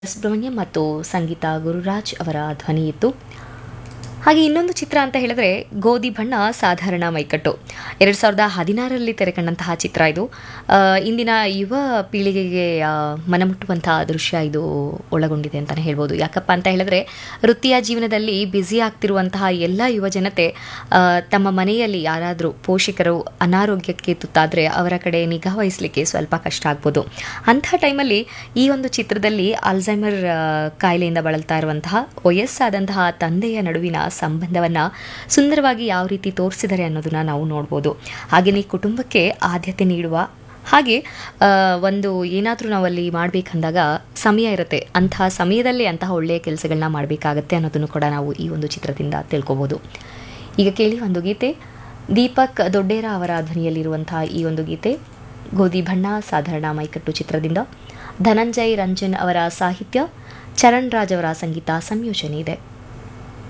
ಸುಬ್ರಹ್ಮಣ್ಯ ಮತ್ತು ಸಂಗೀತ ಗುರುರಾಜ್ ಅವರ ಧ್ವನಿ ಇತ್ತು ಹಾಗೆ ಇನ್ನೊಂದು ಚಿತ್ರ ಅಂತ ಹೇಳಿದ್ರೆ ಗೋಧಿ ಬಣ್ಣ ಸಾಧಾರಣ ಮೈಕಟ್ಟು ಎರಡು ಸಾವಿರದ ಹದಿನಾರರಲ್ಲಿ ತೆರೆ ಕಂಡಂತಹ ಚಿತ್ರ ಇದು ಆ, ಇಂದಿನ ಯುವ ಪೀಳಿಗೆಗೆ ಆ, ಮನಮುಟ್ಟುವಂತಹ ದೃಶ್ಯ ಇದು ಒಳಗೊಂಡಿದೆ ಅಂತಲೇ ಹೇಳ್ಬೋದು ಯಾಕಪ್ಪ ಅಂತ ಹೇಳಿದ್ರೆ ವೃತ್ತಿಯ ಜೀವನದಲ್ಲಿ ಬ್ಯುಸಿ ಆಗ್ತಿರುವಂತಹ ಎಲ್ಲ ಯುವ ಜನತೆ ಆ, ತಮ್ಮ ಮನೆಯಲ್ಲಿ ಯಾರಾದರೂ ಪೋಷಕರು ಅನಾರೋಗ್ಯಕ್ಕೆ ತುತ್ತಾದರೆ ಅವರ ಕಡೆ ನಿಗಾ ವಹಿಸಲಿಕ್ಕೆ ಸ್ವಲ್ಪ ಕಷ್ಟ ಆಗ್ಬೋದು ಅಂಥ ಟೈಮಲ್ಲಿ ಈ ಒಂದು ಚಿತ್ರದಲ್ಲಿ ಅಲ್ಝೈಮರ್ ಆ, ಕಾಯಿಲೆಯಿಂದ ಬಳಲ್ತಾ ಇರುವಂತಹ ವಯಸ್ಸಾದಂತಹ ತಂದೆಯ ನಡುವಿನ ಸಂಬಂಧವನ್ನು ಸುಂದರವಾಗಿ ಯಾವ ರೀತಿ ತೋರಿಸಿದ್ದಾರೆ ಅನ್ನೋದನ್ನ ನಾವು ನೋಡ್ಬೋದು ಹಾಗೆಯೇ ಕುಟುಂಬಕ್ಕೆ ಆದ್ಯತೆ ನೀಡುವ ಹಾಗೆ ಆ, ಒಂದು ಏನಾದರೂ ನಾವಲ್ಲಿ ಮಾಡಬೇಕಂದಾಗ ಸಮಯ ಇರುತ್ತೆ ಅಂತಹ ಸಮಯದಲ್ಲಿ ಅಂತಹ ಒಳ್ಳೆಯ ಕೆಲಸಗಳನ್ನ ಮಾಡಬೇಕಾಗತ್ತೆ ಅನ್ನೋದನ್ನು ಕೂಡ ನಾವು ಈ ಒಂದು ಚಿತ್ರದಿಂದ ತಿಳ್ಕೊಬೋದು ಈಗ ಕೇಳಿ ಒಂದು ಗೀತೆ ದೀಪಕ್ ದೊಡ್ಡೇರ ಅವರ ಧ್ವನಿಯಲ್ಲಿರುವಂತಹ ಈ ಒಂದು ಗೀತೆ ಗೋಧಿ ಬಣ್ಣ ಸಾಧಾರಣ ಮೈಕಟ್ಟು ಚಿತ್ರದಿಂದ ಧನಂಜಯ್ ರಂಜನ್ ಅವರ ಸಾಹಿತ್ಯ ಚರಣ್ ರಾಜ್ ಅವರ ಸಂಗೀತ ಸಂಯೋಜನೆ ಇದೆ